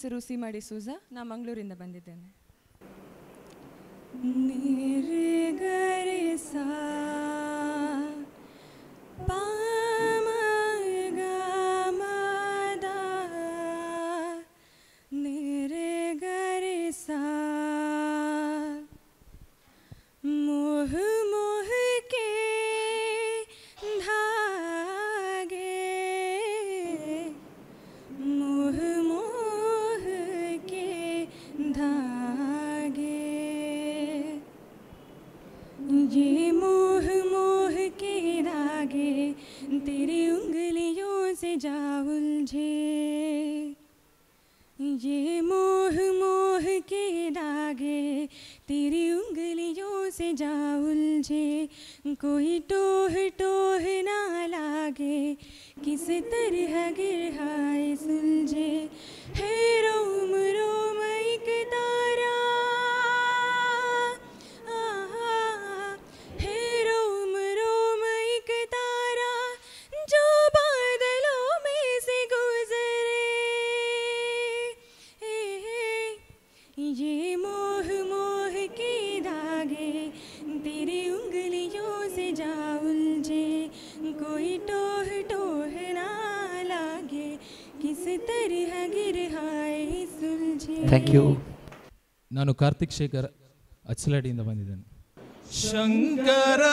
ಹೆಸರು ಸೀಮಾ ಡಿಸೂಜಾ ನಾ ಮಂಗಳೂರಿಂದ ಬಂದಿದ್ದೇನೆ मोह मोह के धागे मोह मोह के धागे ये मोह मोह के धागे तेरी उंगलियों से जा उलझे ये मोह मोह के धागे तेरी उंगलियों से जा उलझे कोई टोह टोह ना लागे किस तरह गिरहाए सुलझे है रोम रोम एक तारा आहा, है रोम रोम एक तारा जो बादलों में से गुजरे ये मोह मोह के धागे तेरी उंगलियों से जा उलझे कोई टोह टोह ना लागे किस तरह गिरहाए सुलझे ಥ್ಯಾಂಕ್ ಯು ನಾನು ಕಾರ್ತಿಕ್ ಶೇಖರ್ ಅಚ್ಚಲಡಿಯಿಂದ ಬಂದಿದ್ದೇನೆ ಶಂಕರ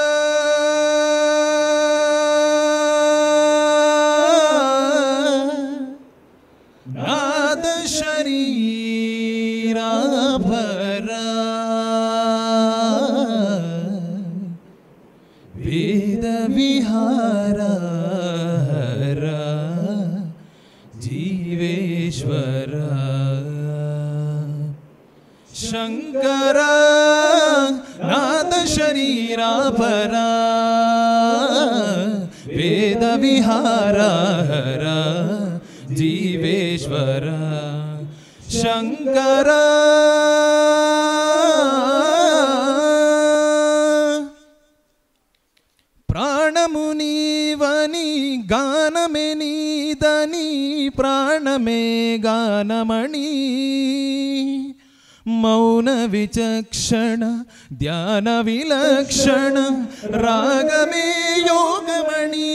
ನಾದ ಶರೀರ ಭರ ವೇದ ವಿಹಾರ ಜೀವೇಶ್ವರ ಶಂಕರ ನಾದ ಶರೀರ ಪರ ವೇದ ವಿಹಾರ ಹರ ಜೀವೇಶ್ವರ ಶಂಕರ ಪ್ರಾಣಮುನೀವನಿ ಗಾನಮೆ ನೀದನಿ ಪ್ರಾಣಮೇ ಗಾನಮಣಿ ಮೌನ ವಿಚಕ್ಷಣ ಧ್ಯಾನ ವಿಲಕ್ಷಣ ರಾಗಮೇ ಯೋಗಮಣಿ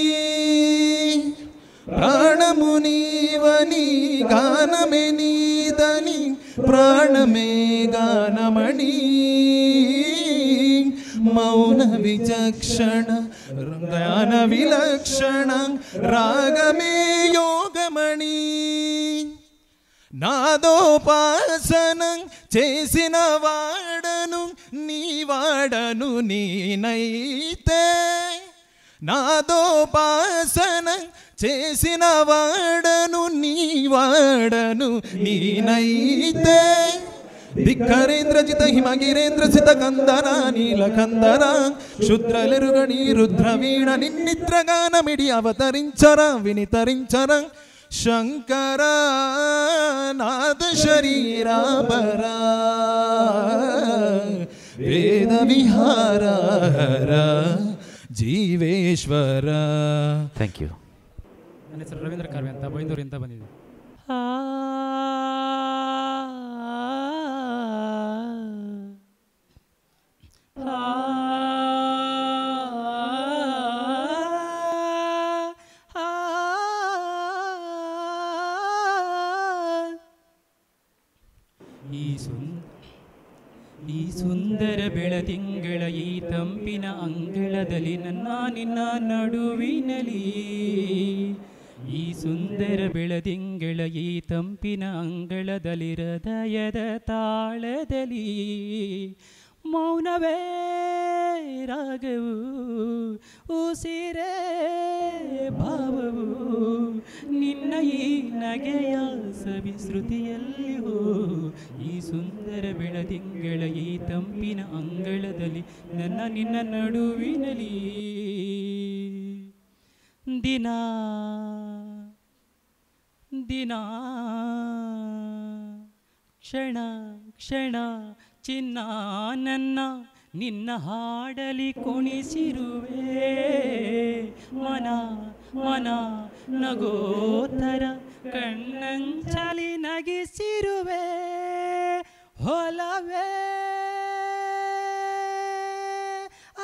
ಪ್ರಾಣಮುನೀವನಿ ಗಾನಮೆ ನೀದನಿ ಪ್ರಾಣಮೇ ಗಾನಮಣಿ ಮೌನ ವಿಚಕ್ಷಣ ಜ್ಞಾನ ವಿಲಕ್ಷಣ ರಾಗಮೇ ಯೋಗಮಣಿ నాదోపాసన చేసిన వాడను నీ వాడను నీనైతే నాదోపాసన చేసిన వాడను నీ వాడను నీనైతే ಧಿಕ್ಕರೇಂದ್ರಜಿತ ಹಿಮಗಿರೇಂದ್ರ ಸಿತ ಕಂದರ ನೀಲಕಂದರ ಶುದ್ರಲೆರುಗಣಿ ರುದ್ರವೀಣ ನಿನ್ನಿತ್ರಗಾನ ಮಿಡಿ ಅವತರಿಂಚರ ವಿನಿತರಿಂಚರ ಶಂಕರ ನಾದ ಶರೀರ ಬರ ವೇದ ವಿಹಾರ ಹರ ಜೀವೇಶ್ವರ ಥ್ಯಾಂಕ್ ಯು ನನ್ನ ಹೆಸರು ರವೀಂದ್ರ ಕಾರ್ವೆ ಅಂತ ಬೈಂದೂರಿಂದ ಬಂದಿದೆ ಈ ಸುಂದ ಈ ಸುಂದರ ಬೆಳದಿಂಗಳ ಈ ತಂಪಿನ ಅಂಗಳದಲ್ಲಿ ನನ್ನ ನಿನ್ನ ನಡುವಿನಲಿ ಈ ಸುಂದರ ಬೆಳದಿಂಗಳ ಈ ತಂಪಿನ ಅಂಗಳದಲ್ಲಿ ಹೃದಯದ ತಾಳದಲ್ಲಿ ಮೌನವೇ ರಾಗವು ಉಸಿರೇ ಭಾವವು ನಿನ್ನ ಈ ನಗೆಯ ಸವಿಶ್ರುತಿಯಲ್ಲಿಯೂ ಈ ಸುಂದರ ಬೆಳದಿಂಗಳ ಈ ತಂಪಿನ ಅಂಗಳದಲ್ಲಿ ನನ್ನ ನಿನ್ನ ನಡುವಿನಲಿ ದಿನ ದಿನ ಕ್ಷಣ ಕ್ಷಣ ಚಿನ್ನ ನನ್ನ ನಿನ್ನ ಹಾಡಲಿ ಕುಣಿಸಿರುವೆ ಮನ ಮನ ನಗೋತರ ಕಣ್ಣಂಚಲಿ ನಗಿಸಿರುವೆ ಹೊಲವೇ ಆ,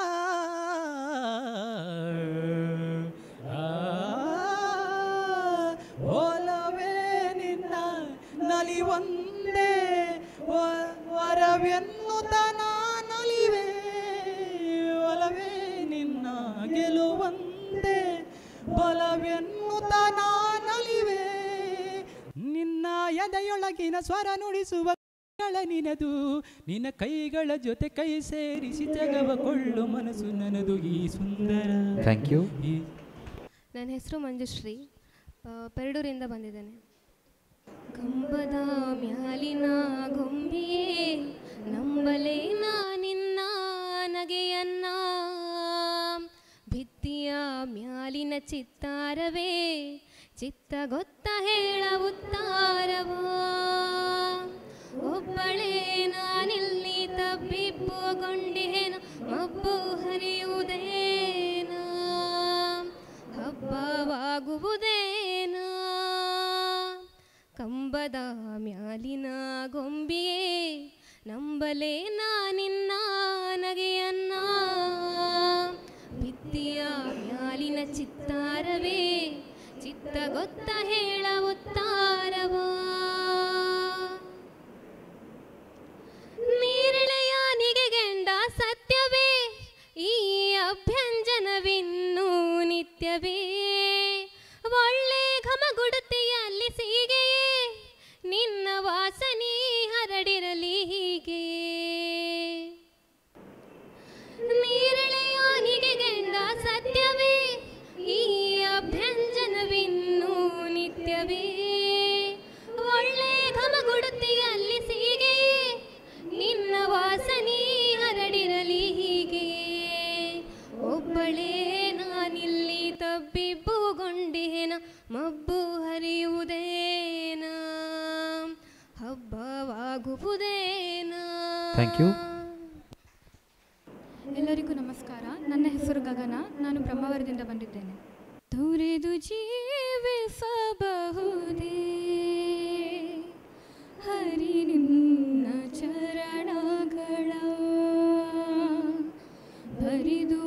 ಆ, ಹೊಲವೇ ನಿನ್ನ ನಲಿವಂದೇ ವ- ವರವೆನ್ನುತನ ನಲಿವೆ ಒಲವೇ ನಿನ್ನ ಗೆಲುವಂತೆ ಬಲವೆನ್ನುತನ ನಲಿವೆ ನಿನ್ನ ಎದೆಯೊಳಗಿನ ಸ್ವರ ನುಡಿಸುವ ಗಳ ನಿನದು ನಿನ್ನ ಕೈಗಳ ಜೊತೆ ಕೈ ಸೇರಿಸಿ ಜಗವ ಕೊಳ್ಳು ಮನಸ್ಸು ನನದು ಈ ಸುಂದರ ಥ್ಯಾಂಕ್ ಯು ಈ ನನ್ನ ಹೆಸರು ಮಂಜುಶ್ರೀ ಆ, ಪೆರಡೂರಿಂದ ಬಂದಿದ್ದೇನೆ ಕಂಬದ ಮ್ಯಾಲಿನ ಗೊಂಬಿಯೇ ನಂಬಲೇ ನಿನ್ನ ನಗೆಯನ್ನ ಭಿತ್ತಿಯ ಮ್ಯಾಲಿನ ಚಿತ್ತಾರವೇ ಚಿತ್ತ ಗೊತ್ತ ಹೇಳ ಉತ್ತಾರವಾ ಒಬ್ಬಳೇ ನಾನಿಲ್ಲಿ ತಬ್ಬಿಬ್ಬುಗೊಂಡಿಹೇನ ಮಬ್ಬು ಹರಿಯುವುದೇನ ಹಬ್ಬವಾಗುವುದೇನ ಕಂಬದ ಮ್ಯಾಲಿನ ಗೊಂಬಿಯೇ ನಂಬಲೇ ನಿನ್ನ ನಗೆಯನ್ನ ಭಿತ್ತಿಯ ಮ್ಯಾಲಿನ ಚಿತ್ತಾರವೇ ಚಿತ್ತ ಗೊತ್ತ ಹೇಳ ಉತ್ತಾರವಾ ನೀರಳೆಯಾನಿಗೆ ಗೆಂಡ ಸತ್ಯವೇ ಈ ಅಭ್ಯಂಜನವಿನ್ನೂ ನಿತ್ಯವೇ ಒಳ್ಳೆ ಘಮಗುಡುತಿಯಲ್ಲಿ ಸೀಗೆಯೇ ನಿನ್ನ ವಾಸನೆ ಹರಡಿರಲಿ ಹೀಗೆ ನೀರಳೆಯಾನಿಗೆ ಗೆಂಡ ಸತ್ಯವೇ ಈ ಅಭ್ಯಂಜನವಿನ್ನೂ ನಿತ್ಯವೇ ಒಳ್ಳೆ ಘಮಗುಡುತಿಯಲ್ಲಿ ಸೀಗೆಯೇ ನಿನ್ನ ವಾಸನೆ ಹರಡಿರಲಿ ಹೀಗೆ ಒಬ್ಬಳೇ ನಾನಿಲ್ಲಿ ತಬ್ಬಿಬ್ಬುಗೊಂಡೇನ ಮಬ್ಬು ಹರಿಯುವುದೇನ ಹಬ್ಬವಾಗುವುದೇನ Thank you. ಎಲ್ಲರಿಗೂ ನಮಸ್ಕಾರ ನನ್ನ ಹೆಸರು ಗಗನ ನಾನು ಬ್ರಹ್ಮಾವರದಿಂದ ಬಂದಿದ್ದೇನೆ ತೊರೆದು ಜೀವಿಸಬಹುದೇ ಹರಿ ನಿನ್ನ ಚರಣಗಳ ಬರಿದು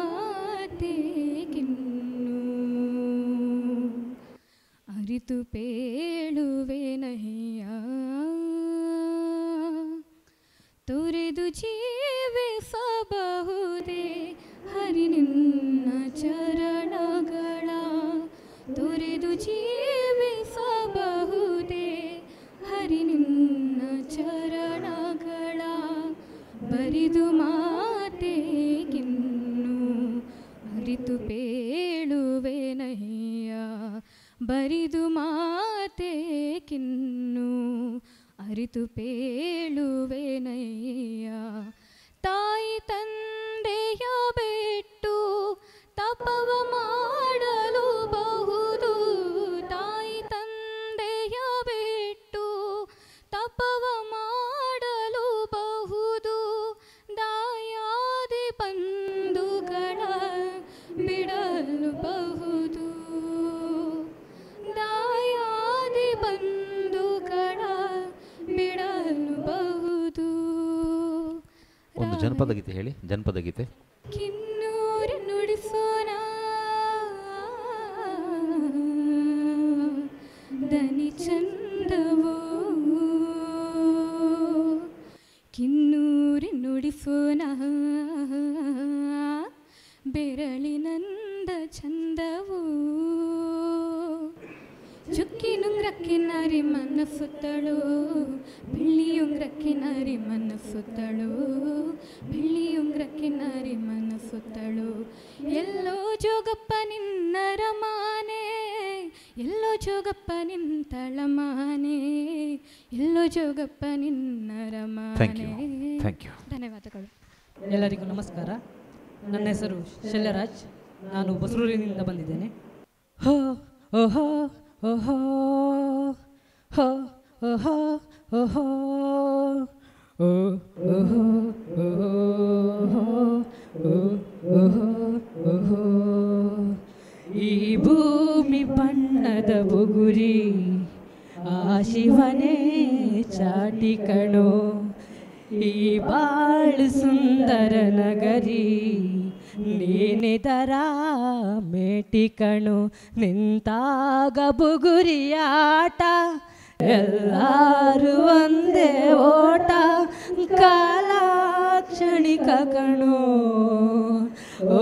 ಮಾತೇಗಿನ್ನು ಅರಿತು ಪೇಳುವೆನಯ್ಯ ತೊರೆದು ಜೀವಿಸಬಹುದೇ ಹರಿ ನಿನ್ನ ಚರಣಗಳ ತೊರೆದು ಜೀವಿಸಬಹುದೇ ಹರಿ ನಿನ್ನ ಚರಣಗಳ ಬರಿದು ಮಾತೇಗಿನ್ನು ಅರಿತು ಪೇಳುವೆನಯ್ಯ ಬರಿದು ಮಾತೇಕಿನ್ನು ಅರಿತು ಪೇಳುವೆನಯ್ಯ ತಾಯಿ ತಂದೆಯ ಬಿಟ್ಟು ತಪವ ಮಾಡಲು ಬಹುದು ತಾಯಿ ತಂದೆಯ ಬಿಟ್ಟು ತಪವ ಮಾಡಲು ಬಹುದು ದಾಯಾದಿ ಬಂಧುಗಳ ಬಿಡಲು ಬಹುದು ದಾಯಾದಿ ಬಂಧುಗಳ ಬಿಡಲು ಬಹುದು ಒಂದು ಜನಪದ ಗೀತೆ ಹೇಳಿ ಜನಪದ ಗೀತೆ ಕಿನ್ನೂರು ನುಡಿಸೋಣ ದನಿ ಚಂದವೋ ಕಿನ್ನೂರಿ ನುಡಿಸೋಣ ಬೆರಳಿನಂದ ಚಂದವೋ ಚುಕ್ಕಿನುಂಗ್ರಕ್ಕೆ ನಾರಿ ಮನಸ್ಸುತ್ತಳು ಬೆಳ್ಳಿಯುಂಗ್ರಕ್ಕೆ ನಾರಿ ಮನಸ್ಸುತ್ತಳು ಬೆಳ್ಳಿಯುಂಗ್ರಕ್ಕೆ ನಾರಿ ಮನಸ್ಸುತ್ತಳು ಎಲ್ಲೋ ಜೋಗಪ್ಪ ನಿನ್ನ ರಮಾನೆ ಎಲ್ಲೋ ಜೋಗಪ್ಪ ನಿಂತಳ ಮಾನೆ ಎಲ್ಲೋ ಜೋಗಪ್ಪ ನಿನ್ನ ಥ್ಯಾಂಕ್ ಯು ರಮಾನೆ ಥ್ಯಾಂಕ್ ಯು ಧನ್ಯವಾದಗಳು ಎಲ್ಲರಿಗೂ ನಮಸ್ಕಾರ ನನ್ನ ಹೆಸರು ಶಲ್ಯರಾಜ್ ನಾನು ಬಸರೂರಿನಿಂದ ಬಂದಿದ್ದೇನೆ ಹೋ ಓಹೋ ಓಹೋ ಹೋ ಓಹೋ ಓಹೋ ಓ ಓಹೋ ಓಹೋ ಓ ಓಹೋ ಓಹೋ ಈ ಭೂಮಿ ಬಣ್ಣ ಬಣ್ಣದ ಬುಗುರಿ ಆ ಶಿವನೇ ಚಾಟಿ ಕಣೋ ಈ ಬಾಳು ಸುಂದರ ನಗರಿ ನೀನಿದರ ಮೇಟಿ ಕಣು ನಿಂತಾಗ ಬುಗುರಿಯಾಟ ಎಲ್ಲಾರು ಒಂದೇ ಓಟ ಕಾಲ ಕ್ಷಣಿಕ ಕಣು ಓ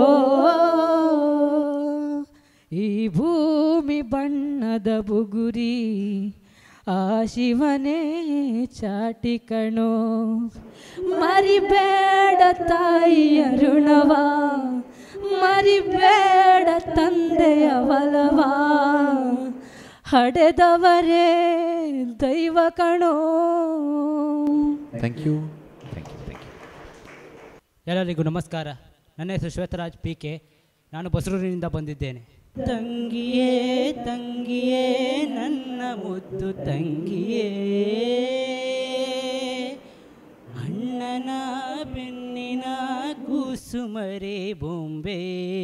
ಈ ಭೂಮಿ ಬಣ್ಣದ ಬುಗುರಿ ಆ ಶಿವನೇ ಚಾಟಿ ಕಣೋ ಮರಿಬೇಡ ತಾಯಿಯ ಋಣವ ಮರಿಬೇಡ ತಂದೆಯ ಒಲವ ಹಡೆದವರೇ ದೈವ ಕಣೋ thank you thank you thank you ಎಲ್ಲರಿಗೂ ನಮಸ್ಕಾರ ನನ್ನ ಹೆಸರು ಶ್ವೇತರಾಜ್ ಪಿ ಕೆ ನಾನು ಬಸರೂರಿನಿಂದ ಬಂದಿದ್ದೇನೆ ತಂಗಿಯೇ ತಂಗಿಯೇ ನನ್ನ ಮುದ್ದು ತಂಗಿಯೇ ಅಣ್ಣನ ಬೆನ್ನಿನ ಕೂಸುಮರೆ ಬೊಂಬೆ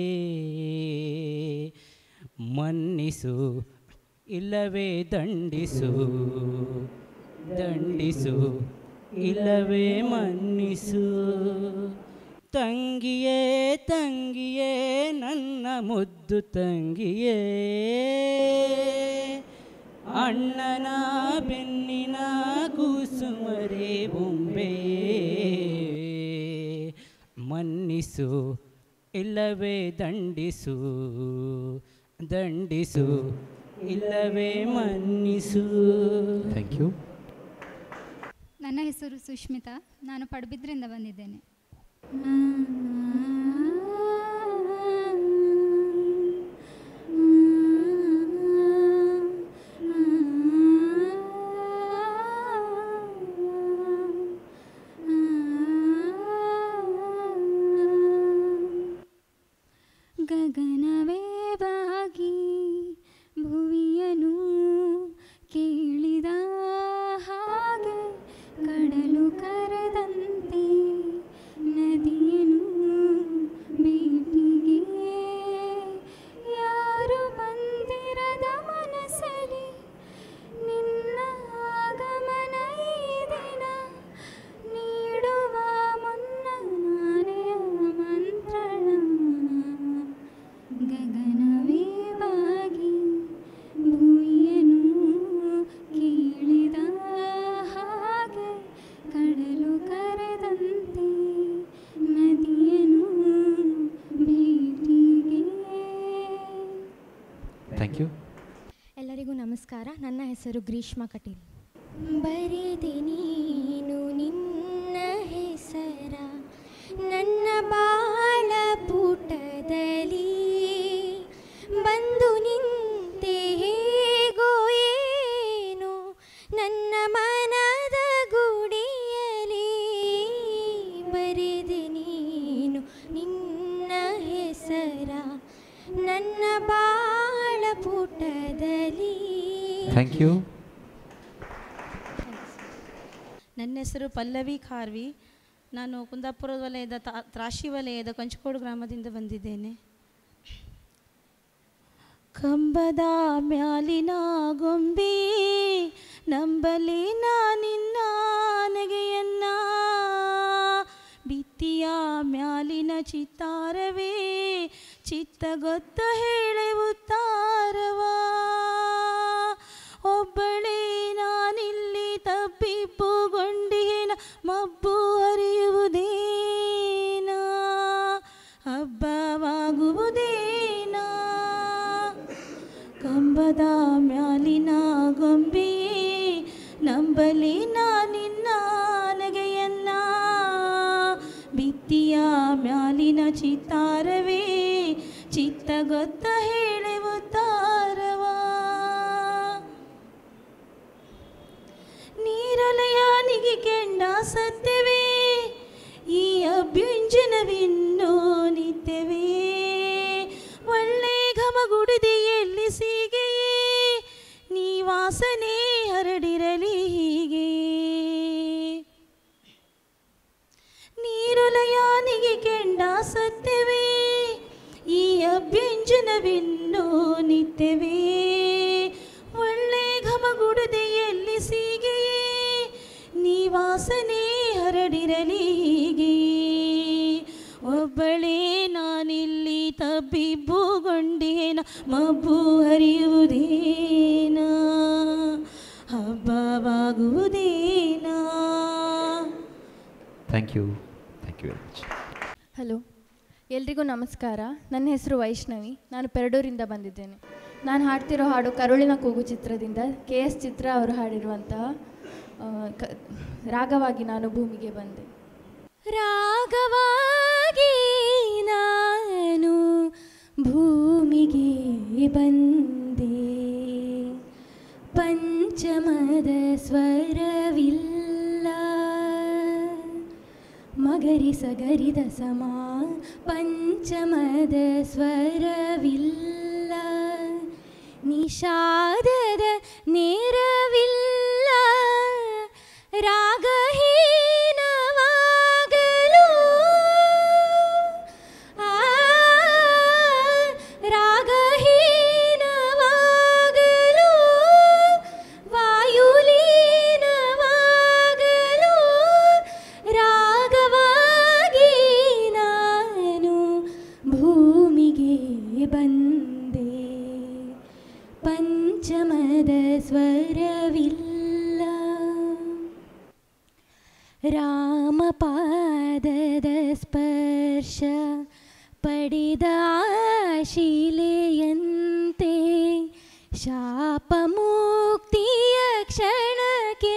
ಮನ್ನಿಸು ಇಲ್ಲವೇ ದಂಡಿಸು ದಂಡಿಸು ಇಲ್ಲವೇ ಮನ್ನಿಸು ತಂಗಿಯೇ ತಂಗಿಯೇ ನನ್ನ ಮುದ್ದು ತಂಗಿಯೇ ಅಣ್ಣನ ಬೆನ್ನಿನ ಕೂಸುಮರೆ ಬೊಂಬೆ ಮನ್ನಿಸು ಇಲ್ಲವೇ ದಂಡಿಸು ದಂಡಿಸು ಇಲ್ಲವೇ ಮನ್ನಿಸು ಥ್ಯಾಂಕ್ ಯು ನನ್ನ ಹೆಸರು ಸುಷ್ಮಿತಾ ನಾನು ಪಡುಬಿದ್ರಿಂದ ಬಂದಿದ್ದೇನೆ ಗಗನವೇ ಬಾಗಿ ಭುವಿಯನು ಕೇಳಿದ ಹಾಗೆ ಕಡಲು ಕರೆದಂತೆ ನದಿಯನು ಭೇಟಿಗೆ ಯಾರು ಬಂದಿರದ ಮನಸ್ಸಲ್ಲಿ ನಿನ್ನ ಆಗಮನ ಈ ದಿನ ನೀಡುವ ಮುನ್ನ ನಾನೇ ಮಂತ್ರಣ ಗಗನವೇ ಬಾಗಿ ಭೂಮಿಯನ್ನು ಕೇಳಿದ ಹಾಗೆ ಕಡಲು ಕರೆದಂತೆ ನದಿಯನು ಭೇಟಿಗೆ ಥ್ಯಾಂಕ್ ಯು ಎಲ್ಲರಿಗೂ ನಮಸ್ಕಾರ ನನ್ನ ಹೆಸರು ಗ್ರೀಷ್ಮಾ ಕಟೀಲ್ ಬರೆದೆ ನೀನು ನಿನ್ನ ಹೆಸರ ನನ್ನ ಬಾಳ ಪುಟದಲ್ಲಿ ಬಂದು ನಿಂತೆ ಹೇಗೋ ಏನು ನನ್ನ ಮನದ ಗುಡಿಯಲಿ ಬರೆದೆ ನೀನು ನಿನ್ನ ಹೆಸರ ನನ್ನ ಬಾಳ ಪುಟದಲ್ಲಿ ಥ್ಯಾಂಕ್ ಯು ನನ್ನ ಹೆಸರು ಪಲ್ಲವಿ ಖಾರ್ವಿ ನಾನು ಕುಂದಾಪುರ ವಲಯದ ತಾ- ತ್ರಾಶಿ ವಲಯದ ಕಂಚಕೋಡು ಗ್ರಾಮದಿಂದ ಬಂದಿದ್ದೇನೆ ಕಂಬದ ಮ್ಯಾಲಿನ ಗೊಂಬೆ ನಂಬಲಿ ನಿನ್ನ ನಗೆಯನ್ನ ಬಿತ್ತಿಯ ಮ್ಯಾಲಿನ ಚಿತ್ತಾರವೇ ಚಿತ್ತ ಗೊತ್ತ ಹೇಳೆವು ತಾರವಾ ಒಬ್ಬಳೇ ನಾನಿಲ್ಲಿ ತಬ್ಬಿಬ್ಬುಗೊಂಡಿನ ಮಬ್ಬು ಹರಿಯುವುದೇನ ಹಬ್ಬವಾಗುವುದೇನ ಕಂಬದ ಮ್ಯಾಲಿನ ಗೊಂಬೆಯೇ ನಂಬಲಿ ನಿನ್ನ ನಗೆಯನ್ನ ಬಿತ್ತಿಯ ಮ್ಯಾಲಿನ ಚಿತ್ತಾರವೇ ಚಿತ್ತ ಗೊತ್ತ ಹೇಳೆವು ತಾರವಾ ನೀರೊಲೆಯಾನಿಗೆ ಕೆಂಡ ಸತ್ಯವೇ ಈ ಅಭ್ಯುಂಜನವಿನ್ನೋ ನಿತ್ಯವೇ ಒಳ್ಳೆ ಘಮಗುಡಿದೆಯಲ್ಲಿ ಸೀಗೆಯೇ ನೀ ವಾಸನೆ ಹರಡಿರಲಿ ಹೀಗೆ ನೀರೊಲಯಾನಿಗೆ ಕೆಂಡ ಸತ್ಯವೇ ಈ ಅಭ್ಯಂಜನವಿನ್ನೋ ನಿತ್ಯವೇ ತಬ್ಬಿಬ್ಬುಗೊಂಡೇನ ಮಬ್ಬು ಹರಿಯುವುದೇನ ಹಬ್ಬವಾಗುವುದೇನ thank you thank you very much hello ಎಲ್ರಿಗೂ ನಮಸ್ಕಾರ ನನ್ನ ಹೆಸರು ವೈಷ್ಣವಿ ನಾನು ಪೆರಡೂರಿಂದ ಬಂದಿದ್ದೇನೆ ನಾನು ಹಾಡ್ತಿರೋ ಹಾಡು ಕರುಳಿನ ಕೂಗು ಚಿತ್ರದಿಂದ ಕೆ ಎಸ್ ಚಿತ್ರ ಅವರು ಹಾಡಿರುವಂತಹ ಆ, ಕ ರಾಗವಾಗಿ ನಾನು ಭೂಮಿಗೆ ಬಂದೆ ರಾಗವಾಗಿ ನಾನು ಭೂಮಿಗೆ ಬಂದೆ ಪಂಚಮದ ಸ್ವರವಿಲ್ಲ ಮಗರಿ ಸಗರಿದ ಸಮ ಪಂಚಮದ ಸ್ವರವಿಲ್ಲ ನಿಷಾದದ ನೇರವಿಲ್ಲ ರಾಗಹೀನವಾಗಲು ಆ, ರಾಗಹೀನವಾಗಲು ವಾಯುಲೀನವಾಗಲು ರಾಗವಾಗಿ ನಾನು ಭೂಮಿಗೆ ಬಂದೆ ಪಂಚಮದ ಸ್ವರವಿಲ್ಲ ರಾಮಪಾದದ ಸ್ಪರ್ಶ ಪಡೆದ ಶಿಲೆಯಂತೆ ಶಾಪ ಮುಕ್ತಿಯ ಕ್ಷಣಕ್ಕೆ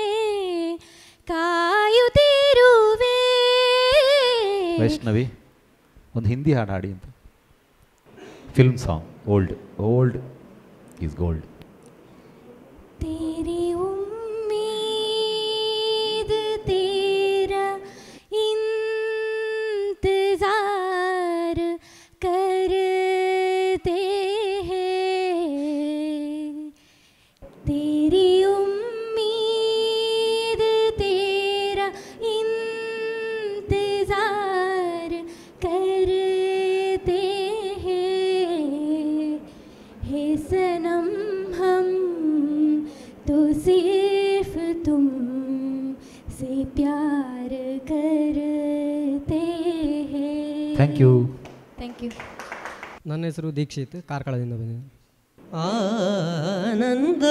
ಕಾಯುತ್ತಿರುವೆ ವೈಷ್ಣವಿ ಒಂದು ಹಿಂದಿ ಹಾಡು ಹಾಡಿ ಅಂತ film song old old is gold तेरी उम्मीद तेरा इंतजार करते हैं तेरी उम्मीद तेरा इंतजार करते हैं हे सनम हम तो सिर्फ तुम से प्यार करते हैं ಥ್ಯಾಂಕ್ ಯು ಥ್ಯಾಂಕ್ ಯು ನನ್ನ ಹೆಸರು ದೀಕ್ಷಿತ್ ಕಾರ್ಕಳದಿಂದ ಬಂದಿದ್ದೀನಿ ಆನಂದ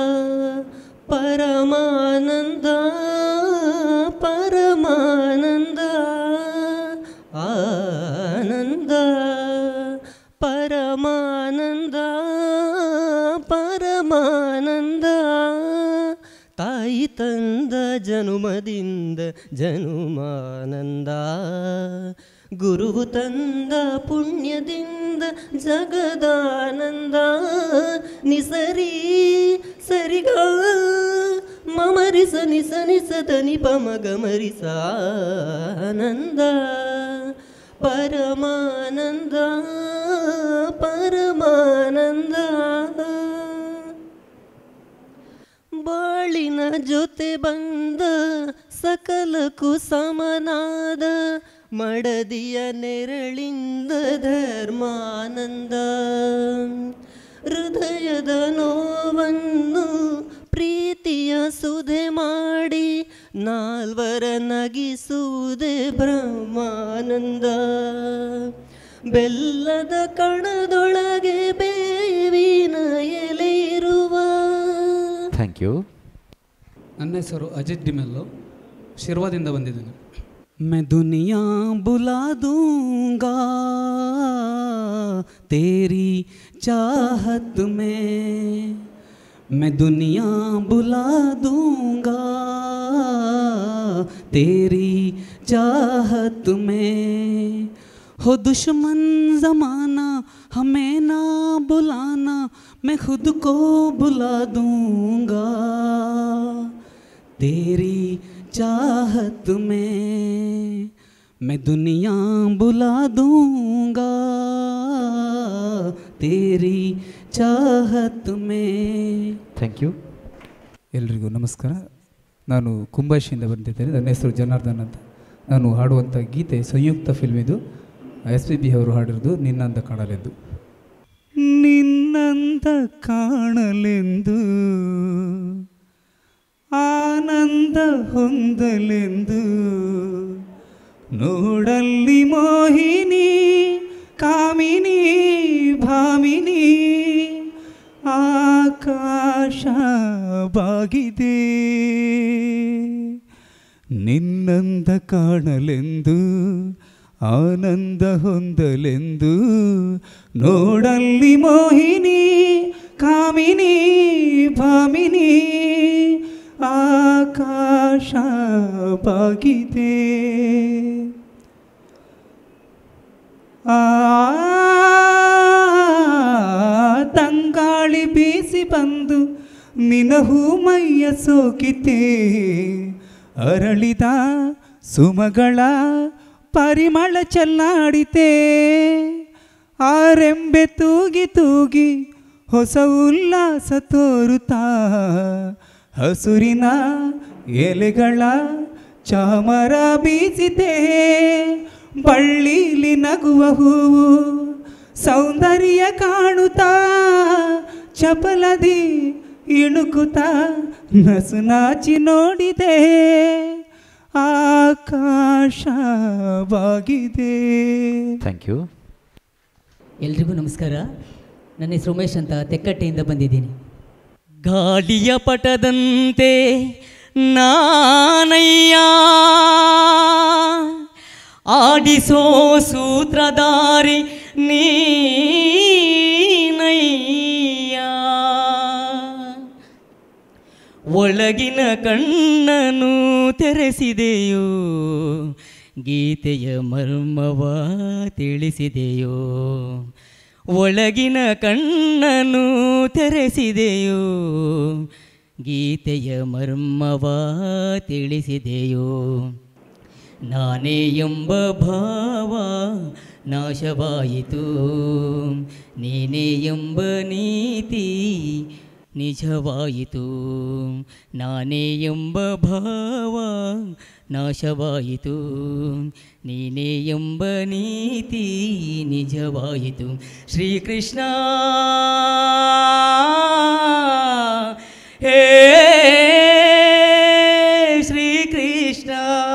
ಪರಮಾನಂದ ಪರಮಾನಂದ ಆನಂದ ಪರಮಾನಂದ ಪರಮಾನಂದ ತಾಯಿ ತಂದ ಜನುಮದಿಂದ ಜನುಮಾನಂದ ಗುರುವು ತಂದ ಪುಣ್ಯದಿಂದ ಜಗದಾನಂದ ನಿಸರಿ ಸರಿಗ ಮಮರಿಸ ನಿಸ ನಿಸ ತನಿ ಪಮ ಗಮರಿಸ ಆನಂದ ಪರಮಾನಂದ ಪರಮಾನಂದ ಬಾಳಿನ ಜೊತೆ ಬಂದ ಸಕಲಕ್ಕೂ ಸಮನಾದ ಮಡದಿಯ ನೆರಳಿಂದ ಧರ್ಮಾನಂದ ಹೃದಯದ ನೋವನ್ನು ಪ್ರೀತಿಯ ಸುಧೆ ಮಾಡಿ ನಾಲ್ವರ ನಗಿಸುವುದೇ ಬ್ರಹ್ಮಾನಂದ ಬೆಲ್ಲದ ಕಣದೊಳಗೆ ಬೇವಿನ ಎಲೆ ಇರುವ ಥ್ಯಾಂಕ್ ಯು ನನ್ನ ಹೆಸರು ಅಜಿತ್ ಡಿಮೆಲ್ಲೋ ಶಿರ್ವಾದಿಂದ ಬಂದಿದ್ದೇನೆ मैं दुनिया बुला दूंगा तेरी चाहत में मैं दुनिया बुला दूंगा तेरी चाहत में हो दुश्मन जमाना हमें ना बुलाना मैं खुद को बुला दूंगा तेरी चाहत में मैं दुनिया बुला दूंगा तेरी चाहत में ಥ್ಯಾಂಕ್ ಯು ಎಲ್ರಿಗೂ ನಮಸ್ಕಾರ ನಾನು ಕುಂಬಾಶಿಯಿಂದ ಬಂದಿದ್ದೇನೆ ನನ್ನ ಹೆಸರು ಜನಾರ್ದನ್ ಅಂತ ನಾನು ಹಾಡುವಂಥ ಗೀತೆ ಸಂಯುಕ್ತ ಫಿಲ್ಮ್ ಇದು ಎಸ್ ಪಿ ಬಿ ಅವರು ಹಾಡಿರೋದು ನಿನ್ನಂದ ಕಾಣಲೆಂದು ನಿನ್ನಂದ ಕಾಣಲೆಂದು ಆನಂದ ಹೊಂದಲೆಂದು ನೋಡಲ್ಲಿ ಮೋಹಿನಿ ಕಾಮಿನಿ ಭಾಮಿನಿ ಆಕಾಶ ಬಾಗಿದೆ ನಿನ್ನಂದ ಕಾಣಲೆಂದು ಆನಂದ ಹೊಂದಲೆಂದು ನೋಡಲ್ಲಿ ಮೋಹಿನಿ ಕಾಮಿನಿ ಭಾಮಿನಿ ಆಕಾಶ ಬಾಗಿದೆ ಆ ತಂಗಾಳಿ ಬೀಸಿ ಬಂದು ನಿನಹೂ ಮೈಯ ಸೋಕಿತೆ ಅರಳಿದ ಸುಮಗಳ ಪರಿಮಳ ಚೆಲ್ಲಾಡಿತೆ ಆರೆಂಬೆ ತೂಗಿ ತೂಗಿ ಹೊಸ ಉಲ್ಲಾಸ ತೋರುತ್ತಾ ಹಸುರಿನ ಎಲೆಗಳ ಚಾಮರ ಬೀಸಿತೆ ಬಳ್ಳಿಲಿ ನಗುವ ಹೂವು ಸೌಂದರ್ಯ ಕಾಣುತ್ತಾ ಚಪಲದಿ ಇಣುಕುತ್ತಾ ನಸು ನಾಚಿ ನೋಡಿದೆ ಆಕಾಶವಾಗಿದೆ ಥ್ಯಾಂಕ್ ಯು ಎಲ್ರಿಗೂ ನಮಸ್ಕಾರ ನನ್ನ ಹೆಸರು ಉಮೇಶ್ ಅಂತ ತೆಕ್ಕಟ್ಟೆಯಿಂದ ಬಂದಿದ್ದೀನಿ ಗಾಳಿಯ ಪಟದಂತೆ ನಾನಯ್ಯ ಆಡಿಸೋ ಸೂತ್ರಧಾರಿ ನೀನಯ್ಯ ಒಳಗಿನ ಕಣ್ಣನು ತೆರೆಸಿದೆಯೋ ಗೀತೆಯ ಮರ್ಮವ ತಿಳಿಸಿದೆಯೋ ಒಳಗಿನ ಕಣ್ಣನು ತೆರೆಸಿದೆಯೋ ಗೀತೆಯ ಮರ್ಮವ ತಿಳಿಸಿದೆಯೋ ನಾನೇ ಎಂಬ ಭಾವ ನಾಶವಾಯಿತು ನೀನೇ ಎಂಬ ನೀತಿ ನಿಜವಾಯಿತು ನಾನೇ ಎಂಬ ಭಾವ ನಾಶವಾಯಿತು ನೀನೇ ಎಂಬ ನೀತಿ ನಿಜವಾಯಿತು ಶ್ರೀಕೃಷ್ಣ ಹೇ Srikrishna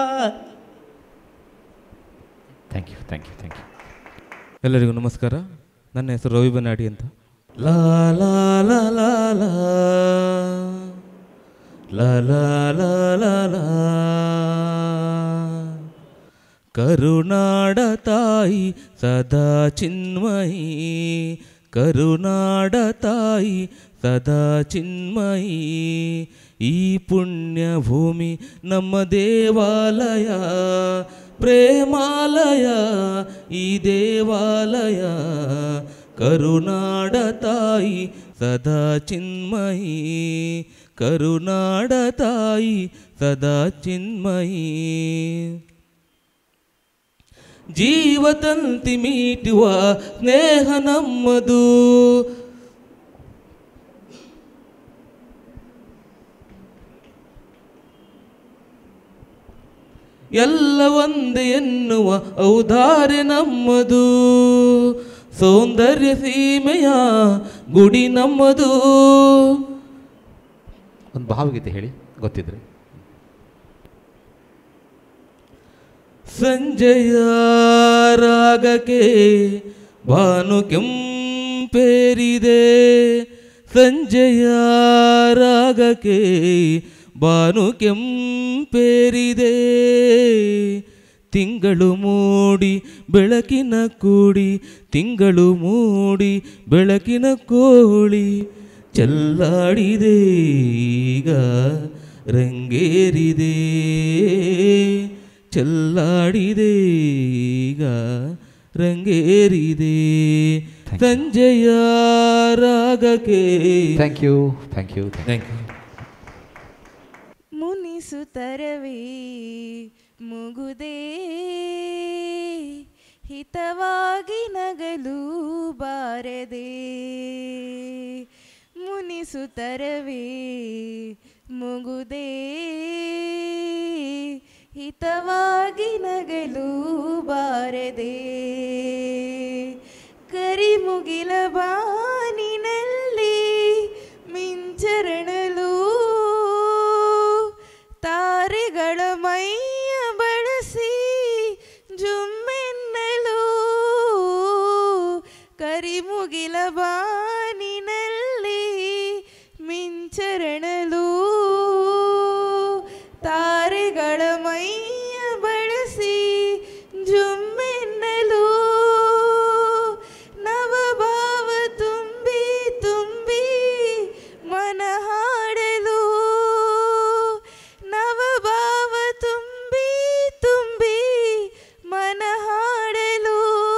thank you thank you thank you ಎಲ್ಲರಿಗೂ ನಮಸ್ಕಾರ ನನ್ನ ಹೆಸರು ರವಿ ಬನಾಡಿ ಅಂತ ಲಾ ಲಾ ಲಾ ಲಾ ಲಾ ಲಾ ಲಾ ಲಾ ಲಾ ಲಾ ಕರುನಾಡ ತಾಯಿ ಸದಾ ಚಿನ್ಮಯಿ ಕರುನಾಡ ತಾಯಿ ಸದಾ ಚಿನ್ಮಯಿ ಈ ಪುಣ್ಯ ಭೂಮಿ ನಮ್ಮ ದೇವಾಲಯ ಪ್ರೇಮಾಲಯ ಈ ದೇವಾಲಯ ಕರುನಾಡ ತಾಯಿ ಸದಾ ಚಿನ್ಮಯಿ ಕರುನಾಡ ತಾಯಿ ಸದಾ ಚಿನ್ಮಯಿ ಜೀವತಂತಿ ಮೀಟುವ ಸ್ನೇಹ ನಮ್ಮದು ಎಲ್ಲ ಒಂದೇ ಎನ್ನುವ ಔದಾರ್ಯ ನಮ್ಮದು ಸೌಂದರ್ಯ ಸೀಮೆಯ ಗುಡಿ ನಮ್ಮದು ಒಂದು ಭಾವಗೀತೆ ಹೇಳಿ ಗೊತ್ತಿದ್ರೆ ಸಂಜಯ ರಾಗಕ್ಕೆ ಭಾನು ಕೆಂಪೇರಿದೆ ಸಂಜಯ ರಾಗಕ್ಕೆ ಭಾನು ಕೆಂಪೇರಿದೆ ತಿಂಗಳು ಮೂಡಿ ಬೆಳಕಿನ ಕೂಡಿ ತಿಂಗಳು ಮೂಡಿ ಬೆಳಕಿನ ಕೋಳಿ ಚೆಲ್ಲಾಡಿದೆ ಈಗ ರಂಗೇರಿದೆ ಚೆಲ್ಲಾಡಿದೆ ಈಗ ರಂಗೇರಿದೆ ಸಂಜೆಯ ರಾಗಕ್ಕೆ thank you thank you thank you ಮುನಿಸುತ್ತರವೇ ಮುಗುದೇ ಹಿತವಾಗಿ ನಗಲು ಬಾರದೆ ಮುನಿಸುತ್ತರವೇ ಮುಗುದೇ ಹಿತವಾಗಿ ನಗಲು ಬಾರದೆ ಕರಿಮುಗಿಲ ಬಾನಿನಲ್ಲಿ ಮಿಂಚರಣಲು ತಾರೆಗಳ ಮೈಯ ಬಳಸಿ ಜುಮ್ಮೆನ್ನಲು ಕರಿಮುಗಿಲ ಮುಗಿಲ ಬಾನಿನಲ್ಲಿ ಮಿಂಚರಣಲು ತಾರೆಗಳ ಮೈಯ ಬಳಸಿ ಜುಮ್ಮೆನ್ನಲು ನವಭಾವ ತುಂಬಿ ತುಂಬಿ ಮನ ಹಾಡಲು ನವಭಾವ ತುಂಬಿ ತುಂಬಿ ಮನ ಹಾಡಲು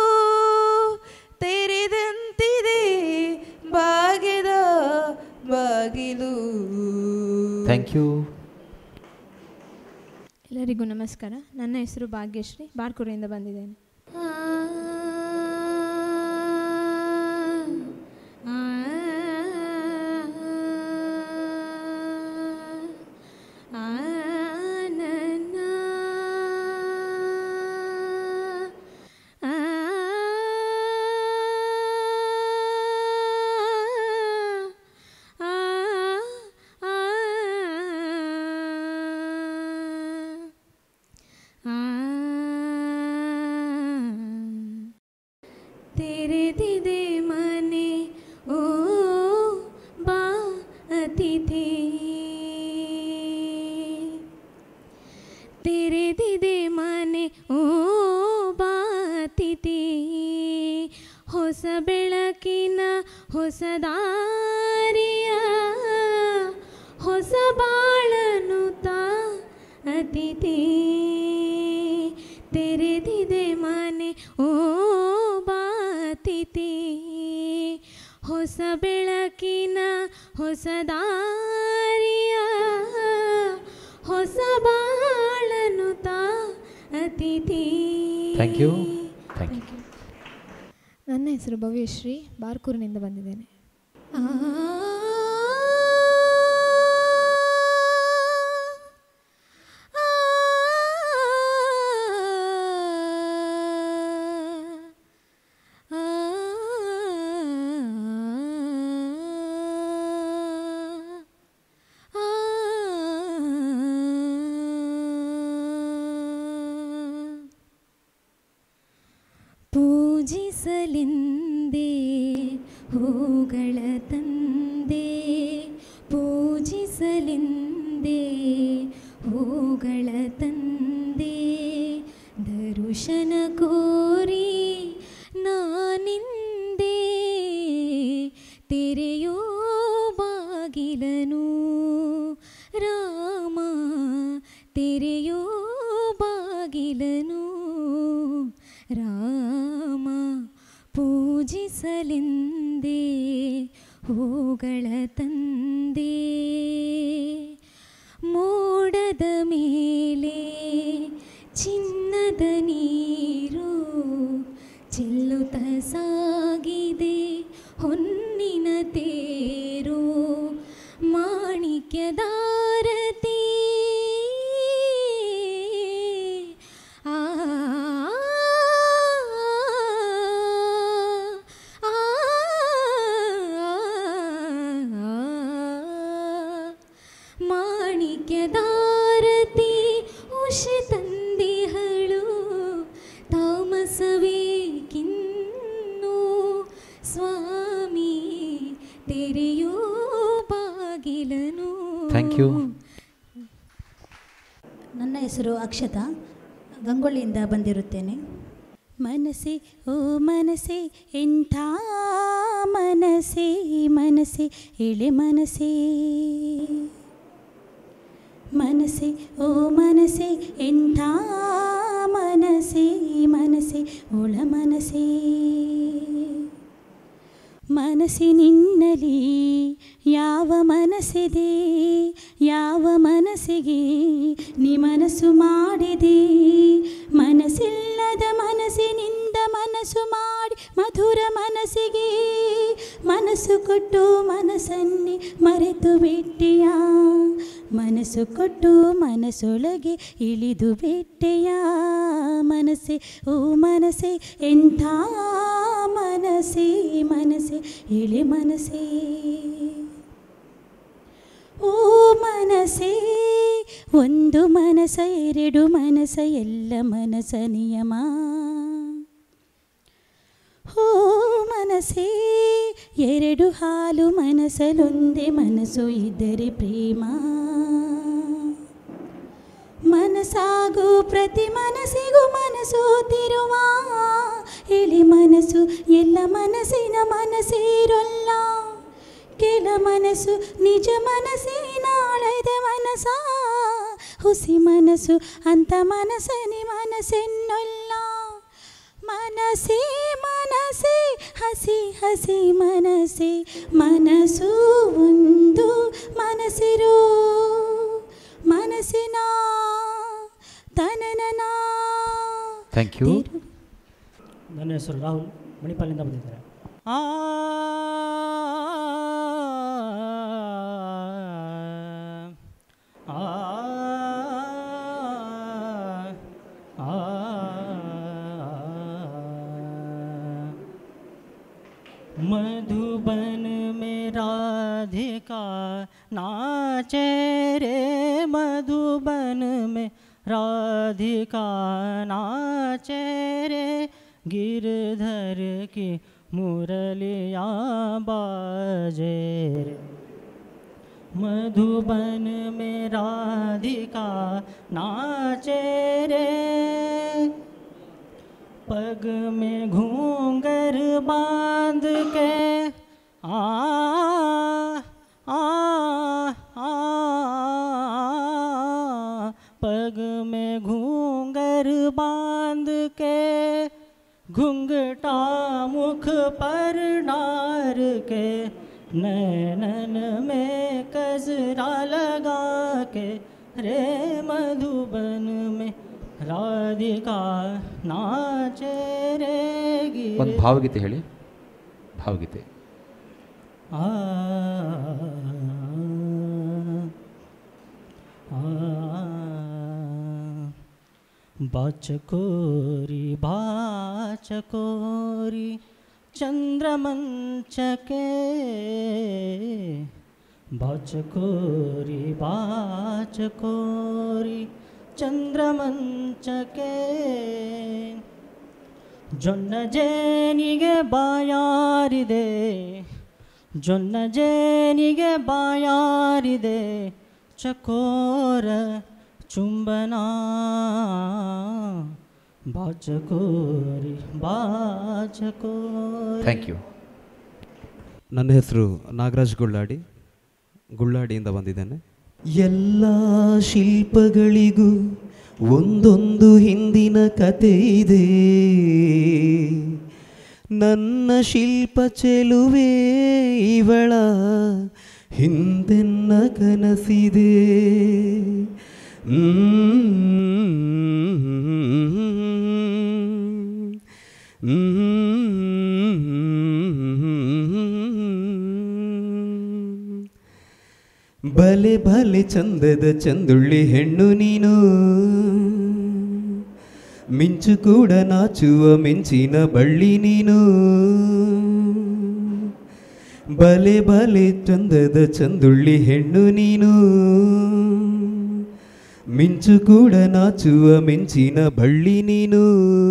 ತೆರೆದಂತಿದೆ ಬಾಗಿದ ಬಾಗಿಲು ಥ್ಯಾಂಕ್ ಯು ಎಲ್ಲರಿಗೂ ನಮಸ್ಕಾರ ನನ್ನ ಹೆಸರು ಭಾಗ್ಯಶ್ರೀ ಬಾರ್ಕೂರಿಂದ ಬಂದಿದ್ದೇನೆ ತೆರೆದಿದೆ ಮನೆ ಓ ಬಾ ಅತಿಥಿ ತೆರೆದಿದೆ ಮನೆ ಓ ಬಾ ಅತಿಥಿ ಹೊಸ ಬೆಳಕಿನ ಹೊಸ ದಾರಿಯ ಹೊಸ ಬಾಳನು ತಾ ಅತಿಥಿ ತೆರೆದಿದೆ ಮನೆ ಓ ಬಾತಿಥಿ ಹೊಸ ಬೆಳಕಿನ ಹೊಸ ದಾರಿಯ ಹೊಸ ಬಾಳನು ತಾ ಅತಿಥಿ ಥ್ಯಾಂಕ್ ಯು ಥ್ಯಾಂಕ್ ಯು ನನ್ನ ಹೆಸರು ಭವ್ಯಶ್ರೀ ಬಾರ್ಕೂರಿನಿಂದ ಬಂದಿದ್ದೇನೆ ಪೂಜಿಸಲೆಂದೇ ಹೂಗಳ ತಂದೆ ಪೂಜಿಸಲೆಂದೇ ಹೂಗಳ ತಂದೆ ದರುಶನ ಕೋರಿ ನಾನಿಂದೆ ತೆರೆಯೋ ಬಾಗಿಲನು ರಾಮ ತೆರೆಯೋ ಬಾಗಿಲನು ರಾಮ ಪೂಜಿಸಲೆಂದೇ ಹೂಗಳ ತಂದೆ ಮೋಡದ ಮೇಲೆ ಚಿನ್ನದ ನೀರು ಚೆಲ್ಲುತ್ತ ಸಾಗಿದೆ ಹೊನ್ನಿನ ತೇರು ಮಾಣಿಕ್ಯದಾರತಿ ಆ ಮಾಣಿಕ್ಯದಾರತಿ ಉಷೆ ತಂದಿಹಳು ತಾಮಸವೇಕಿನ್ನು ಸ್ವಾಮಿ ತೆರೆಯೋ ಬಾಗಿಲನು ಥ್ಯಾಂಕ್ ಯು ನನ್ನ ಹೆಸರು ಅಕ್ಷತಾ ಗಂಗೊಳ್ಳಿಯಿಂದ ಬಂದಿರುತ್ತೇನೆ ಮನಸ್ಸೆ ಓ ಮನಸ್ಸೆ ಎಂಥ ಮನಸ್ಸೆ ಮನಸ್ಸೆ ಎಳೆ ಮನಸ್ಸೆ ಮನಸ್ಸೆ ಓ ಮನಸ್ಸೆ ಎಂಥ ಮನಸ್ಸೆ ಮನಸ್ಸೆ ಒಳ ಮನಸ್ಸೆ ಮನಸ್ಸಿನಿನ್ನಲಿ ಯಾವ ಮನಸ್ಸಿದೆ ಯಾವ ಮನಸ್ಸಿಗೆ ನೀ ಮನಸ್ಸು ಮಾಡಿದೆ ಮನಸ್ಸಿಲ್ಲದ ಮನಸ್ಸಿನಿಂದ ಮನಸ್ಸು ಮಾಡಿ ಮಧುರ ಮನಸ್ಸಿಗೆ ಮನಸ್ಸು ಕೊಟ್ಟು ಮನಸ್ಸನ್ನೇ ಮರೆತು ಬಿಟ್ಟೆಯ ಮನಸ್ಸು ಕೊಟ್ಟು ಮನಸ್ಸೊಳಗೆ ಇಳಿದು ಬಿಟ್ಟೆಯ ಮನಸ್ಸೆ ಓ ಮನಸ್ಸೆ ಎಂಥ ಮನಸ್ಸೆ ಮನಸ್ಸೆ ಇಳಿ ಮನಸ್ಸೇ ಓ ಮನಸ್ಸೇ ಒಂದು ಮನಸ ಎರಡು ಮನಸ ಎಲ್ಲ ಮನಸ ನಿಯಮ ಓ ಮನಸ್ಸೇ ಎರಡು ಹಾಲು ಮನಸ್ಸಲೊಂದೇ ಮನಸ್ಸು ಇದ್ದರೆ ಪ್ರೇಮ ಮನಸ್ಸಾಗು ಪ್ರತಿ ಮನಸ್ಸಿಗೂ ಮನಸ್ಸು ತಿರುವ ಎಳೆ ಮನಸ್ಸು ಎಲ್ಲ ಮನಸ್ಸಿನ ಮನಸ್ಸಿರಲ್ಲ ಕೆಲ ಮನಸ್ಸು ನಿಜ ಮನಸ್ಸಿನಾಳದ ಮನಸ ಹುಸಿ ಮನಸ್ಸು ಅಂತ ಮನಸ್ಸನಿ ಮನಸ್ಸೆನ್ನೊಲ್ಲ ಮನಸ್ಸೇ ಮನಸ್ಸೇ ಹಸಿ ಹಸಿ ಮನಸ್ಸೇ ಮನಸ್ಸು ಒಂದು ಮನಸ್ಸಿರು ಮನಸ್ಸಿನ ತನನನ ಥ್ಯಾಂಕ್ ಯು ನನ್ನ ಹೆಸರು ರಾಹುಲ್ ಮಣಿಪಾಲಿಂದ ಬಂದಿದ್ದಾರೆ ಆ ಆ ಆ मधुबन में राधिका नाचे रे मधुबन में राधिका नाचे रे गिरधर की मुरलिया बाजे रे मधुबन में राधिका नाचे रे पग में घूंगर बांध के आ आ आ पग में घूंगर बांध के घुंघटा मुख पर डार के नैनन में कजरा लगा के रे मधुबन में ರಾಧಿಕಾ ನಾಚೆ ರೇ ಒಂದು ಭಾವಗೀತೆ ಹೇಳಿ ಭಾವಗೀತೆ ಆ ಬಾಚಕೋರಿ ಬಾಚಕೋರಿ ಚಂದ್ರಮಂಚಕೆ ಬಾಚಕೋರಿ ಬಾಚಕೋರಿ ಚಂದ್ರಮಂಚಕೆ ಜೊನ್ನ ಜೇನಿಗೆ ಬಾಯಾರಿದೆ ಜೊನ್ನ ಜೇನಿಗೆ ಬಾಯಾರಿದೆ ಚಕೋರ ಚುಂಬನ ಬಾಚಕೋರಿ ಬಾಚಕೋರಿ ಥ್ಯಾಂಕ್ ಯು ನನ್ನ ಹೆಸರು ನಾಗರಾಜ್ ಗುಳ್ಳಾಡಿ ಗುಳ್ಳಾಡಿಯಿಂದ ಬಂದಿದ್ದೇನೆ ಎಲ್ಲ ಶಿಲ್ಪಗಳಿಗೂ ಒಂದೊಂದು ಹಿಂದಿನ ಕತೆ ಇದೆ ನನ್ನ ಶಿಲ್ಪ ಚೆಲುವೆ ಇವಳ ಹಿಂದೆನ್ನ ಕನಸಿದೆ ಬಲೆ ಬಲೆ ಚಂದದ ಚಂದುಳ್ಳಿ ಹೆಣ್ಣು ನೀನು ಮಿಂಚು ಕೂಡ ನಾಚುವ ಮಿಂಚಿನ ಬಳ್ಳಿ ನೀನು ಬಲೆ ಬಲೆ ಚಂದದ ಚಂದುಳ್ಳಿ ಹೆಣ್ಣು ನೀನು ಮಿಂಚು ಕೂಡ ನಾಚುವ ಮಿಂಚಿನ ಬಳ್ಳಿ ನೀನು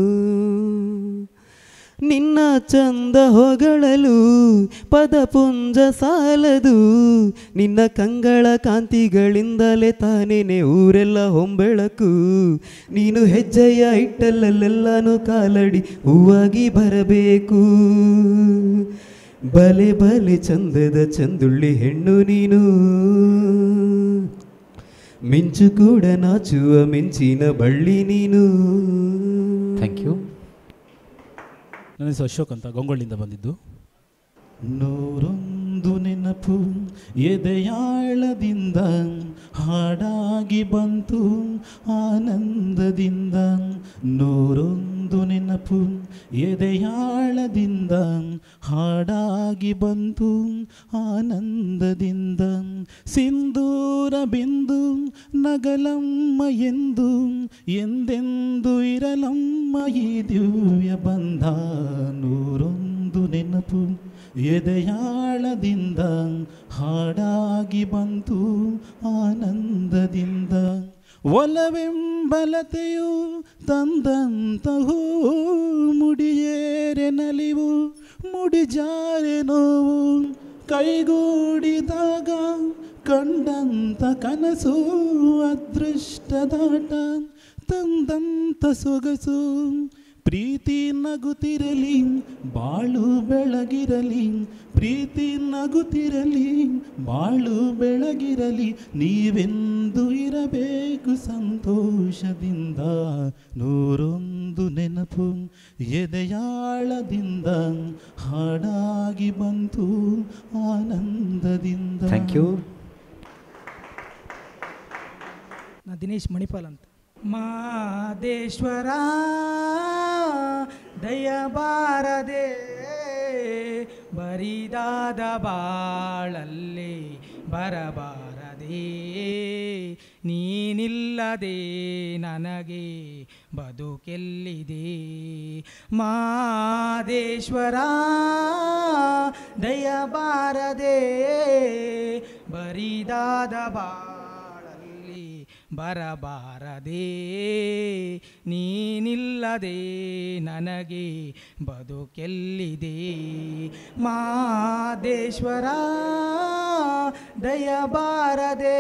ನಿನ್ನ ಚಂದ ಹೊಗಳಲು ಪದಪುಂಜ ಸಾಲದು ನಿನ್ನ ಕಂಗಳ ಕಾಂತಿಗಳಿಂದಲೇ ತಾನೇನೆ ಊರೆಲ್ಲ ಹೊಂಬೆಳಕು ನೀನು ಹೆಜ್ಜೆಯ ಇಟ್ಟಲ್ಲೆಲ್ಲಾನು ಕಾಲಡಿ ಹೂವಾಗಿ ಬರಬೇಕು ಬಲೆ ಬಲೆ ಚಂದದ ಚಂದುಳ್ಳಿ ಹೆಣ್ಣು ನೀನು ಮಿಂಚು ಕೂಡ ನಾಚುವ ಮಿಂಚಿನ ಬಳ್ಳಿ ನೀನು ಥ್ಯಾಂಕ್ ಯು ನನ್ನ ಹೆಸರು ಅಶೋಕ್ ಅಂತ ಗೊಂಗೊಳ್ಳಿಂದ ಬಂದಿದ್ದು ನೂರೊಂದು ನೆನಪು ಎದೆಯಾಳದಿಂದ ಹಾಡಾಗಿ ಬಂತು ಆನಂದದಿಂದ ನೂರೊಂದು ನೆನಪು ಎದೆಯಾಳದಿಂದ ಹಾಡಾಗಿ ಬಂತು ಆನಂದದಿಂದ ಸಿಂಧೂರ ಬಿಂದು ನಗಲಮ್ಮ ಎಂದು ಎಂದೆಂದು ಇರಲಮ್ಮ ಈ ದಿವ್ಯ ಬಂಧ ನೂರೊಂದು ನೆನಪು ಎದೆಯಾಳದಿಂದ ಹಾಡಾಗಿ ಬಂತು ಆನಂದದಿಂದ ಒಲವೆಂಬಲತೆಯು ತಂದಂತಹೂ ಮುಡಿಯೇರೆ ನಲಿವು ಮುಡಿಜಾರೆ ನೋವು ಕೈಗೂಡಿದಾಗ ಕಂಡಂತ ಕನಸು ಅದೃಷ್ಟದಾಟ ತಂದಂತ ಸೊಗಸು ಪ್ರೀತಿ ನಗುತ್ತಿರಲಿ ಬಾಳು ಬೆಳಗಿರಲಿ ಪ್ರೀತಿ ನಗುತ್ತಿರಲಿ ಬಾಳು ಬೆಳಗಿರಲಿ ನೀವೆಂದು ಇರಬೇಕು ಸಂತೋಷದಿಂದ ನೂರೊಂದು ನೆನಪು ಎದೆಯಾಳದಿಂದ ಹಾಡಾಗಿ ಬಂತು ಆನಂದದಿಂದ ಥ್ಯಾಂಕ್ ಯು ನಾ ದಿನೇಶ್ ಮಣಿಪಾಲ್ ಅಂತ ಮಾದೇಶ್ವರ ದಯಬಾರದೆ ಬರಿದಾದ ಬಾಳಲ್ಲಿ ಬರಬಾರದೆ ನೀನಿಲ್ಲದೆ ನನಗೆ ಬದುಕೆಲ್ಲಿದೆ ಮಾದೇಶ್ವರ ದಯಬಾರದೆ ಬರಿದಾದ ಬಾಳಲ್ಲಿ ಬರಬಾರದೆ ನೀನಿಲ್ಲದೆ ನನಗೆ ಬದುಕೆಲ್ಲಿದೆ ಮಾದೇಶ್ವರ ದಯಬಾರದೆ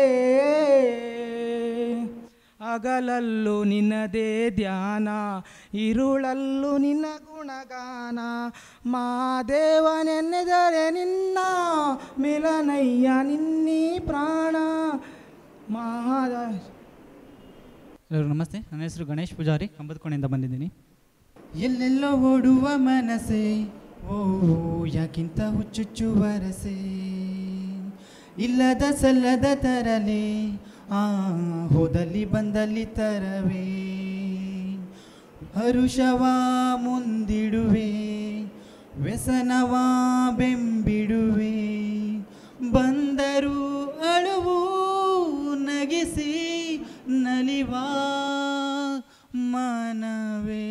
ಅಗಲಲ್ಲೂ ನಿನ್ನದೇ ಧ್ಯಾನ ಇರುಳಲ್ಲೂ ನಿನ್ನ ಗುಣಗಾನ ಮಾದೇವನೆನ್ನೆದರೆ ನಿನ್ನ ಮಿಲನಯ್ಯ ನಿನ್ನೀ ಪ್ರಾಣ ಮಾದ ಎಲ್ಲರಿಗೂ ನಮಸ್ತೆ ನನ್ನ ಹೆಸರು ಗಣೇಶ್ ಪೂಜಾರಿ ಕಂಬದಕೋಣೆಯಿಂದ ಬಂದಿದ್ದೀನಿ ಎಲ್ಲೆಲ್ಲೋ ಓಡುವ ಮನಸ್ಸೆ ಓ ಯಾಕಿಂತ ಹುಚ್ಚುಚ್ಚು ವರಸೆ ಇಲ್ಲದ ಸಲ್ಲದ ತರಲೆ ಆ ಹೋದಲ್ಲಿ ಬಂದಲ್ಲಿ ತರವೇ ಹರುಷವ ಮುಂದಿಡುವೆ ವ್ಯಸನವ ಬೆಂಬಿಡುವೆ ಬಂದರು ಅಳುವು ನಗಿಸಿ ನಲಿವಾ ಮನವೇ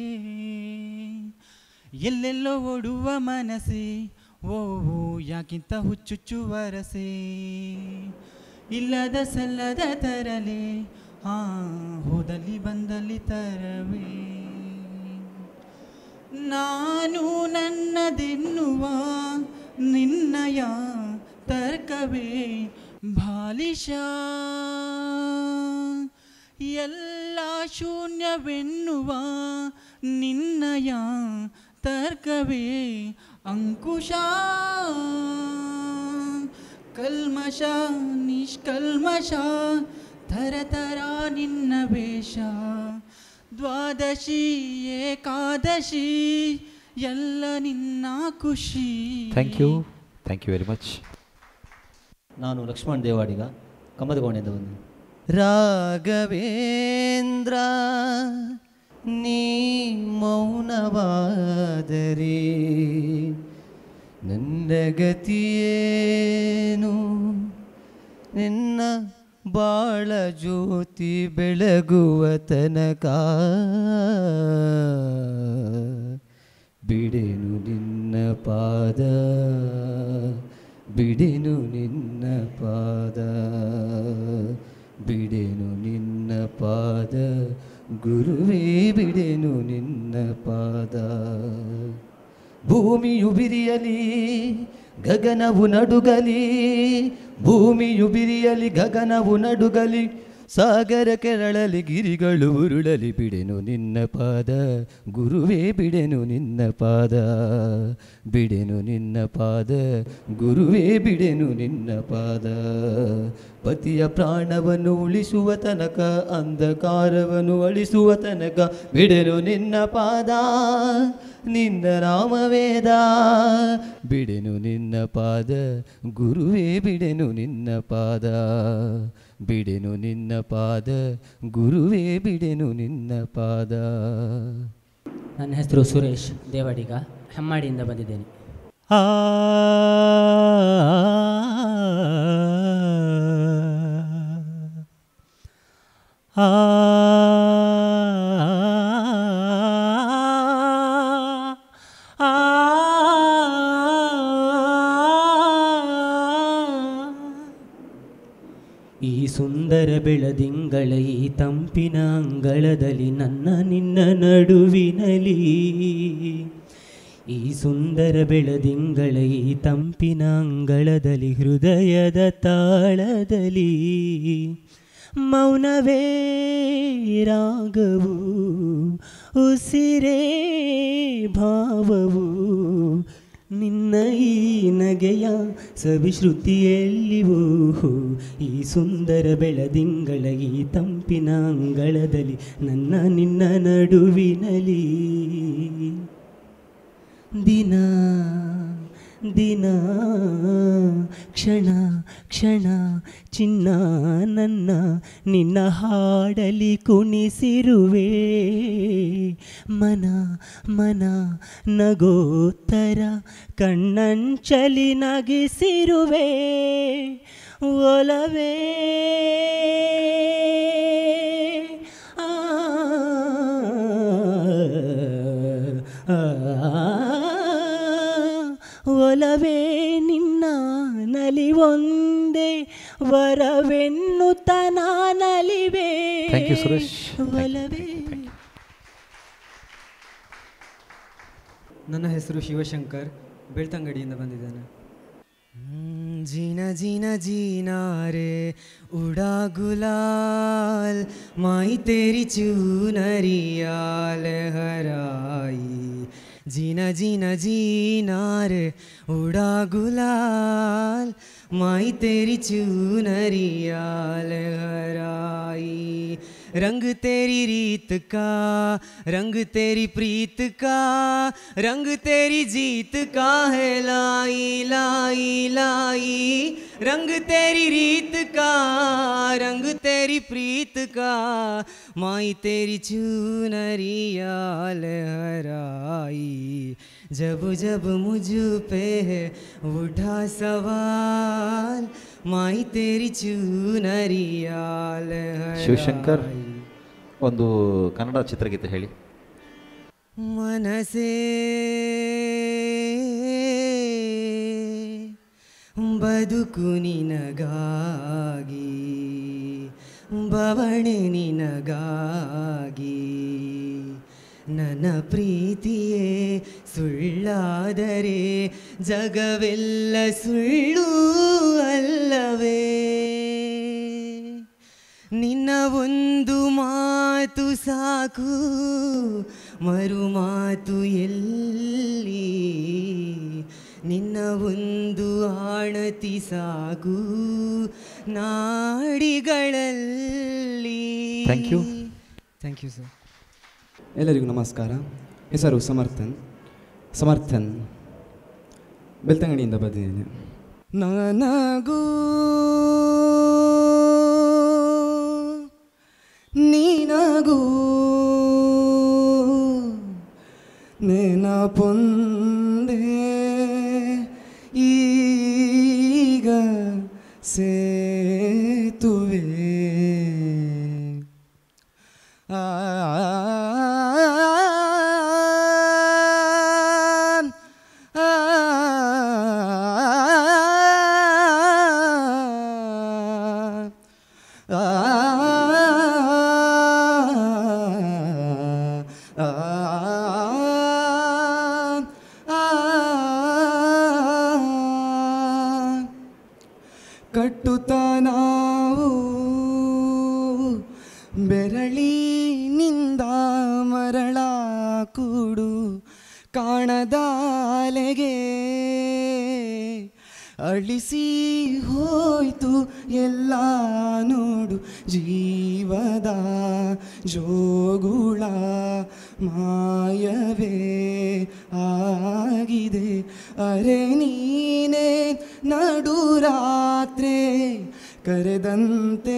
ಎಲ್ಲೆಲ್ಲೋ ಓಡುವ ಮನಸ್ಸೆ ಓ ಯಾಕಿಂತ ಹುಚ್ಚುಚ್ಚು ವರಸೆ ಇಲ್ಲದ ಸಲ್ಲದ ತರಲೆ ಆ ಹೋದಲ್ಲಿ ಬಂದಲ್ಲಿ ತರವೇ ನಾನು ನನ್ನದೆನ್ನುವ ನಿನ್ನಯ ತರ್ಕವೇ ಬಾಲಿಶ ಎಲ್ಲ ಶೂನ್ಯವೆನ್ನುವ ನಿನ್ನಯ ತರ್ಕವೇ ಅಂಕುಶ ಕಲ್ಮಶ ನಿಷ್ಕಲ್ಮಶ ಥರಥರ ನಿನ್ನ ವೇಷ ದ್ವಾದಶಿ ಏಕಾದಶಿ ಎಲ್ಲ ನಿನ್ನ ಖುಷಿ thank you thank you very much ನಾನು ಲಕ್ಷ್ಮಣ್ ದೇವಾಡಿಗ ಕಮ್ಮದಗೋಣೆಯಿಂದ ಬಂದೆ ರಾಘವೇಂದ್ರ ನೀ ಮೌನವಾದರೆ ನನ್ನ ಗತಿಯೇನು ನಿನ್ನ ಬಾಳ ಜ್ಯೋತಿ ಬೆಳಗುವ ತನಕ ಬಿಡೆನು ನಿನ್ನ ಪಾದ ಬಿಡೆನು ನಿನ್ನ ಪಾದ ಬಿಡೆನು ನಿನ್ನ ಪಾದ ಗುರುವೇ ಬಿಡೆನು ನಿನ್ನ ಪಾದ ಭೂಮಿಯು ಬಿರಿಯಲಿ ಗಗನವು ನಡುಗಲಿ ಭೂಮಿಯು ಬಿರಿಯಲಿ ಗಗನವು ನಡುಗಲಿ ಸಾಗರ ಕೆರಳಲಿ ಗಿರಿಗಳು ಉರುಳಲಿ ಬಿಡೆನು ನಿನ್ನ ಪಾದ ಗುರುವೇ ಬಿಡೆನು ನಿನ್ನ ಪಾದ ಬಿಡೆನು ನಿನ್ನ ಪಾದ ಗುರುವೇ ಬಿಡೆನು ನಿನ್ನ ಪಾದ ಪತಿಯ ಪ್ರಾಣವನ್ನು ಉಳಿಸುವ ತನಕ ಅಂಧಕಾರವನ್ನು ಅಳಿಸುವ ತನಕ ಬಿಡೆನು ನಿನ್ನ ಪಾದ ನಿನ್ನ ರಾಮವೇದ ಬಿಡೆನು ನಿನ್ನ ಪಾದ ಗುರುವೇ ಬಿಡೆನು ನಿನ್ನ ಪಾದ ಬಿಡೆನು ನಿನ್ನ ಪಾದ ಗುರುವೇ ಬಿಡೆನು ನಿನ್ನ ಪಾದ ನನ್ನ ಹೆಸರು ಸುರೇಶ್ ದೇವಾಡಿಗ ಹೆಮ್ಮಾಡಿಯಿಂದ ಬಂದಿದ್ದೇನೆ ಆ ಆ ಈ ಸುಂದರ ಬೆಳದಿಂಗಳ ಈ ತಂಪಿನ ಅಂಗಳದಲ್ಲಿ ನನ್ನ ನಿನ್ನ ನಡುವಿನಲಿ ಈ ಸುಂದರ ಬೆಳದಿಂಗಳ ಈ ತಂಪಿನ ಅಂಗಳದಲ್ಲಿ ಹೃದಯದ ತಾಳದಲ್ಲಿ ಮೌನವೇ ರಾಗವು ಉಸಿರೇ ಭಾವವು ನಿನ್ನ ಈ ನಗೆಯ ಸವಿಶ್ರುತಿಯಲ್ಲಿವೋ ಈ ಸುಂದರ ಬೆಳದಿಂಗಳ ಈ ತಂಪಿನ ಅಂಗಳದಲ್ಲಿ ನನ್ನ ನಿನ್ನ ನಡುವಿನಲಿ ದಿನ ದಿನ ಕ್ಷಣ ಕ್ಷಣ ಚಿನ್ನ ನನ್ನ ನಿನ್ನ ಹಾಡಲಿ ಕುಣಿಸಿರುವೆ ಮನ ಮನ ನಗೋತ್ತರ ಕಣ್ಣಂಚಲಿ ನಗಿಸಿರುವೆ ಒಲವೇ ಆ ಒಲವೇ ನಿನ್ನ ನಲಿವೊಂದೇ ವರವೆನ್ನುತ್ತ ನಾನಲಿವೆ Thank you, ಸುರೇಶ್. ಒಲವೇ ನನ್ನ ಹೆಸರು ಶಿವಶಂಕರ್ ಬೆಳ್ತಂಗಡಿಯಿಂದ ಬಂದಿದ್ದೇನೆ जीना जीना जीना रे उड़ा गुलाल माई तेरी चूनरिया लहराई जीना जीना जीना रे उड़ा गुलाल माई तेरी चूनरिया लहराई रंग तेरी रीत का रंग तेरी प्रीत का रंग तेरी जीत का है लाई लाई लाई रंग तेरी रीत का रंग तेरी प्रीत का माई तेरी चूनरिया लहराई जब जब मुझ पे है उठा सवाल माई तेरी चूनरिया ಶಿವಶಂಕರ್ लहराई ಒಂದು ಕನ್ನಡ ಚಿತ್ರಗೀತೆ ಹೇಳಿ ಮನಸೇ ಬದುಕು ನಿನಗಾಗಿ ಬವಣೆ ನಿನಗಾಗಿ ನನ್ನ ಪ್ರೀತಿಯೇ ಸುಳ್ಳಾದರೆ ಜಗವೆಲ್ಲ ಸುಳ್ಳು ಅಲ್ಲವೇ ನಿನ್ನ ಒಂದು ಮಾತು ಸಾಕು ಮರು ಮಾತು ಎಲ್ಲಿ ನಿನ್ನ ಒಂದು ಆಣತಿ ಸಾಕು ನಾಡಿಗಳಲ್ಲಿ thank you thank you sir ಎಲ್ಲರಿಗೂ ನಮಸ್ಕಾರ ಹೆಸರು ಸಮರ್ಥನ್ ಸಮರ್ಥನ್ ಬೆಳ್ತಂಗಡಿಯಿಂದ ಬಂದಿದ್ದೇನೆ ನನಗೂ ನಿನಗೂ ನೆನಪೊಂದೇ ಈಗ ಸೇತುವೆ ಆ ಕಟ್ಟುತ್ತ ನಾವು ಬೆರಳಿನಿಂದ ಮರಳ ಕೂಡು ಕಾಣದಾಲೆಗೆ ಅಳಿಸಿ ಹೋಯ್ತು ಎಲ್ಲ ನೋಡು ಜೀವದ ಜೋಗುಳ ಮಾಯವೇ ಆಗಿದೆ ಅರೆ ನೀನೇ ನಡು ರಾತ್ರಿ ಕರೆದಂತೆ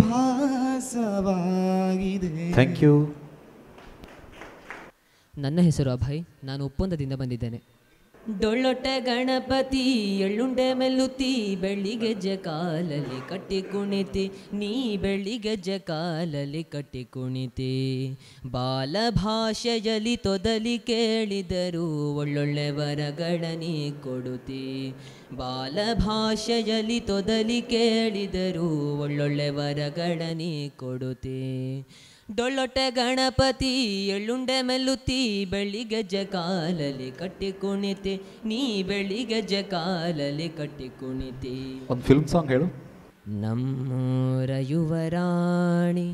ಭಾಸವಾಗಿದೆ ಥ್ಯಾಂಕ್ ಯು ನನ್ನ ಹೆಸರು ಅಭಯ್ ನಾನು ಒಪ್ಪಂದದಿಂದ ಬಂದಿದ್ದೇನೆ ಡೊಳ್ಳೊಟ್ಟೆ ಗಣಪತಿ ಎಳ್ಳುಂಡೆ ಮೆಲ್ಲುತ್ತಿ ಬೆಳ್ಳಿಗೆಜ್ಜೆ ಕಾಲಲ್ಲಿ ಕಟ್ಟಿ ಕುಣಿತಿ ನೀ ಬೆಳ್ಳಿಗೆಜ್ಜೆ ಕಾಲಲ್ಲಿ ಕಟ್ಟಿ ಕುಣಿತಿ ಬಾಲ ಭಾಷೆಯಲ್ಲಿ ತೊದಲಿ ಕೇಳಿದರು ಒಳ್ಳೊಳ್ಳೆ ವರಗಳ ನೀ ಕೊಡುತ್ತಿ ಬಾಲ ಭಾಷೆಯಲ್ಲಿ ತೊದಲಿ ಕೇಳಿದರು ಒಳ್ಳೊಳ್ಳೆ ವರಗಳ ನೀ ಕೊಡುತ್ತಿ ಡೊಳ್ಳೊಟ್ಟೆ ಗಣಪತಿ ಎಳ್ಳುಂಡೆ ಮೆಲ್ಲುತ್ತಿ ಬೆಳ್ಳಿಗೆಜ್ಜೆ ಕಾಲಲ್ಲಿ ಕಟ್ಟಿ ಕುಣಿತಿ ನೀ ಬೆಳ್ಳಿಗೆಜ್ಜೆ ಕಾಲಲ್ಲಿ ಕಟ್ಟಿ ಕುಣಿತಿ ಒಂದು ಫಿಲ್ಮ್ ಸಾಂಗ್ ಹೇಳು ನಮ್ಮೂರ ಯುವರಾಣಿ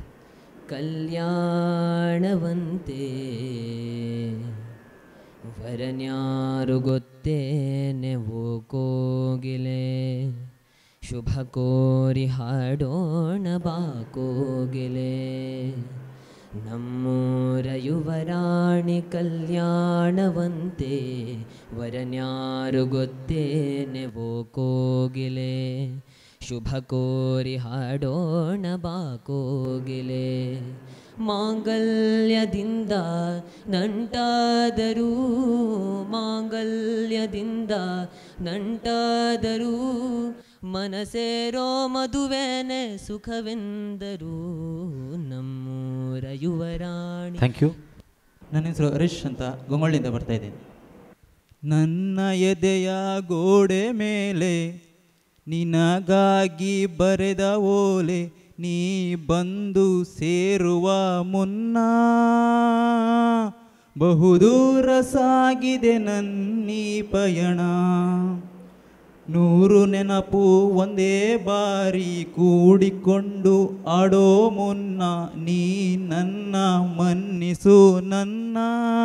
ಕಲ್ಯಾಣವಂತೆ ವರನ್ಯಾರು ಗೊತ್ತೇನೆ ಓ ಕೋಗಿಲೆ ಶುಭ ಕೋರಿ ಹಾಡೋಣ ಬಾ ಕೋಗಿಲೆ ನಮ್ಮೂರ ಯುವರಾಣಿ ಕಲ್ಯಾಣವಂತೆ ವರನ್ಯಾರು ಗೊತ್ತೇನೆ ಓ ಕೋಗಿಲೆ ಶುಭ ಕೋರಿ ಹಾಡೋಣ ಬಾ ಕೋಗಿಲೆ ಮಾಂಗಲ್ಯದಿಂದ ನಂಟಾದರೂ ಮಾಂಗಲ್ಯದಿಂದ ನಂಟಾದರೂ ಮನಸೇರೋ ಮದುವೆನೆ ಸುಖವೆಂದರು ನಮ್ಮೂರ ಯುವರಾಣಿ ಥ್ಯಾಂಕ್ ಯು ನನ್ನ ಹೆಸರು ಹರೀಶ್ ಅಂತ ಗೊಂಗೊಳ್ಳಿಯಿಂದ ಬರ್ತಾ ಇದ್ದೇನೆ ನನ್ನ ಎದೆಯ ಗೋಡೆ ಮೇಲೆ ನಿನಗಾಗಿ ಬರೆದ ಓಲೆ ನೀ ಬಂದು ಸೇರುವ ಮುನ್ನ ಬಹುದೂರ ಸಾಗಿದೆ ನನ್ನೀ ಪಯಣ ನೂರು ನೆನಪು ಒಂದೇ ಬಾರಿ ಕೂಡಿಕೊಂಡು ಆಡೋ ಮುನ್ನ ನೀ ನನ್ನ ಮನ್ನಿಸು ನನ್ನ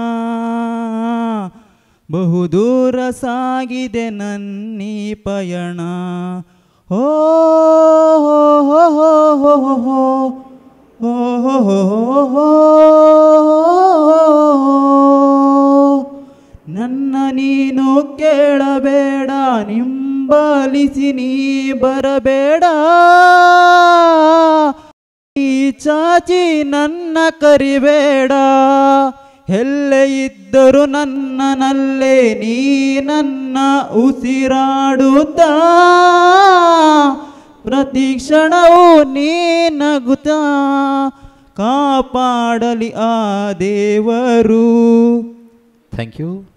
ಬಹುದೂರ ಸಾಗಿದೆ ನನ್ನೀ ಪಯಣ ಹೋ ಹೋ ಹೋ ಹೋ ಹೋ ಹೋ ಹೋ ಹೋ ಹೋ ಹೋ ನನ್ನ ನೀನು ಕೇಳಬೇಡ ನಿಂಬಲಿಸಿ ನೀ ಬರಬೇಡ ಈ ಚಾಚಿ ನನ್ನ ಕರಿಬೇಡ ಎಲ್ಲೆ ಇದ್ದರು ನನ್ನನಲ್ಲೇ ನೀ ನನ್ನ ಉಸಿರಾಡುತ್ತಾ ಪ್ರತಿ ಕ್ಷಣವೂ ನೀ ನಗುತ್ತಾ ಕಾಪಾಡಲಿ ಆ ದೇವರು ಥ್ಯಾಂಕ್ ಯು